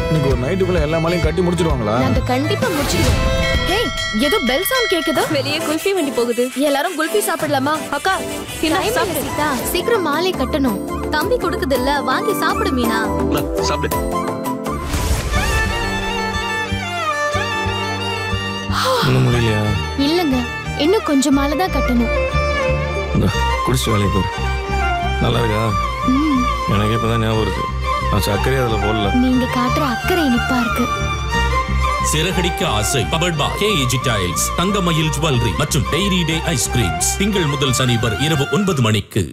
இன்னைக்கு ஒரு நைட்டுக்குள்ள எல்லா மாலையும் கட்டி முடிச்சிடுவாங்களா நாங்க கண்டிப்பா முடிச்சிடுவோம் ஹே ஏதோ பெல் சவுண்ட் கேக்குது வெளியே குல்ஃபி வண்டி போகுது எல்லாரும் குல்ஃபி சாப்பிடலாமா அக்கா என்ன Time சாப்பிடு இல்ல சீதா சீக்கிரம் மாலை கட்டணும் தம்பி கொடுக்குது இல்ல வாங்கி சாப்பிடு மீனா இந்தா, சாப்பிடு இன்னும் முடியலையா இல்லங்க இன்னும் கொஞ்சம் மாலை தான் கட்டணும் இந்த குடிச்சிட்டு வேலைக்கு போரு நல்லா இருக்கா ம், எனக்கு இப்பதான் ஞாபகம் இருக்கு நான் சர்க்கரையே அதில் போடல நீங்க காட்டுற அக்கறை இனிப்பா இருக்கு Siragadikka Aasai powered by KAG tiles Thangamayil jewellery மற்றும் டைரி டே ஐஸ்கிரீம்ஸ் திங்கள் முதல் சனி வரை இரவு ஒன்பது மணிக்கு